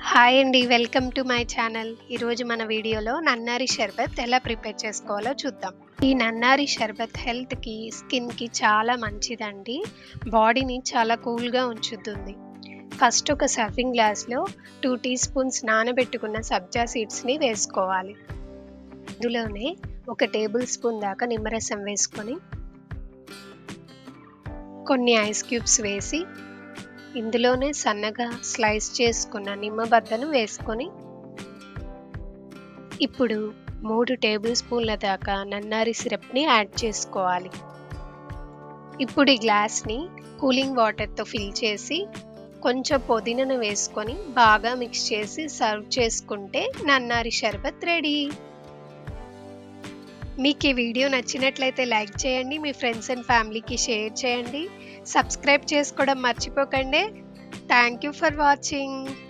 hi అండి welcome to my channel ఈరోజు మన వీడియోలో నన్నారి షర్బత్ ఎలా ప్రిపేర్ చేసుకోవాలో చూద్దాం ఈ నన్నారి షర్బత్ హెల్త్కి స్కిన్కి చాలా మంచిదండి బాడీని చాలా కూల్గా ఉంచుతుంది ఫస్ట్ ఒక సర్వింగ్ గ్లాస్లో టూ టీ స్పూన్స్ నానబెట్టుకున్న సబ్జా సీడ్స్ని వేసుకోవాలి ఇందులోనే ఒక టేబుల్ స్పూన్ దాకా నిమ్మరసం వేసుకొని కొన్ని ఐస్ క్యూబ్స్ వేసి ఇందులోనే సన్నగా స్లైస్ చేసుకున్న నిమ్మబద్దను వేసుకొని ఇప్పుడు మూడు టేబుల్ స్పూన్ల దాకా నన్నారి సిరప్ని యాడ్ చేసుకోవాలి ఇప్పుడు ఈ గ్లాస్ని కూలింగ్ వాటర్తో ఫిల్ చేసి కొంచెం పుదీనను వేసుకొని బాగా మిక్స్ చేసి సర్వ్ చేసుకుంటే నన్నారి షర్బత్ రెడీ మీకు ఈ వీడియో నచ్చినట్లయితే లైక్ చేయండి మీ ఫ్రెండ్స్ అండ్ ఫ్యామిలీకి షేర్ చేయండి సబ్స్క్రైబ్ చేసుకోవడం మర్చిపోకండి థ్యాంక్ యూ ఫర్ వాచింగ్